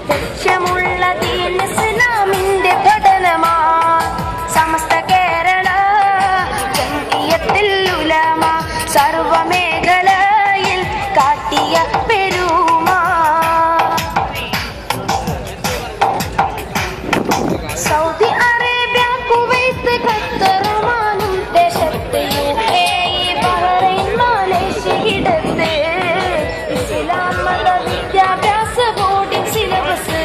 ലക്ഷ്യമുള്ള ദീൻ ഇസ്ലാമിന്റെ പഠനമാ സമസ്ത കേരള ജംഇയ്യത്തുൽ ഉലമ സർവമേഖലയിൽ കാട്ടിയ പെരുമാ സൗദി അറേബ്യ കുവൈത്ത് ഖത്തർ ഒമാനും ദേശത്ത് U A E Bahrain Malaysia ഇടത്ത് ഇസ്ലാം മത വിദ്യാഭ്യാസ ബോർഡിംഗ് സിലബസ്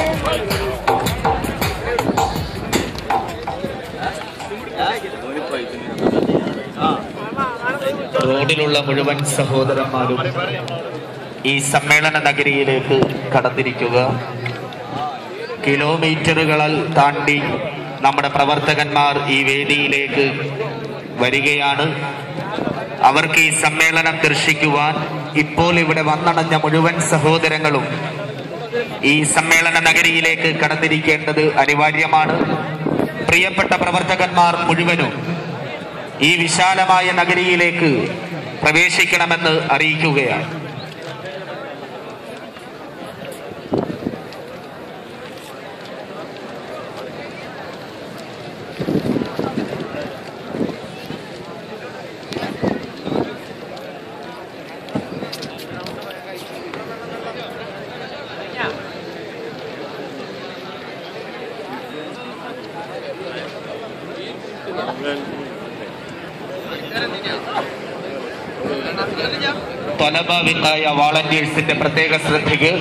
റോഡിലുള്ള മുഴുവൻ സഹോദരന്മാരും ഈ സമ്മേളന നഗരിയിലേക്ക് കടന്നിരിക്കുക കിലോമീറ്ററുകളാൽ താണ്ടി നമ്മുടെ പ്രവർത്തകന്മാർ ഈ വേദിയിലേക്ക് വരികയാണ് അവർക്ക് ഈ സമ്മേളനം ദർശിക്കുവാൻ ഇപ്പോൾ ഇവിടെ വന്നണഞ്ഞ മുഴുവൻ സഹോദരങ്ങളും ഈ സമ്മേളന നഗരിയിലേക്ക് കടന്നിരിക്കേണ്ടത് അനിവാര്യമാണ് പ്രിയപ്പെട്ട പ്രവർത്തകന്മാർ മുഴുവനും ഈ വിശാലമായ നഗരിയിലേക്ക് പ്രവേശിക്കണമെന്ന് അറിയിക്കുകയാണ് തൊലഭാവിത്തായ വാളണ്ടിയേഴ്സിന്റെ പ്രത്യേക ശ്രദ്ധയ്ക്ക്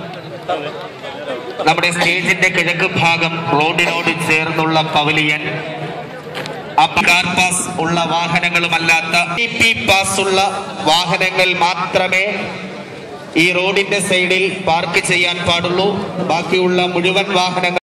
നമ്മുടെ സ്റ്റേജിന്റെ കിഴക്ക് ഭാഗം റോഡിനോട് ചേർന്നുള്ള പവലിയൻ കാർ പാസ് ഉള്ള വാഹനങ്ങളുമല്ലാത്ത പി പാസ് ഉള്ള വാഹനങ്ങൾ മാത്രമേ ഈ റോഡിന്റെ സൈഡിൽ പാർക്ക് ചെയ്യാൻ പാടുള്ളൂ ബാക്കിയുള്ള മുഴുവൻ വാഹനങ്ങൾ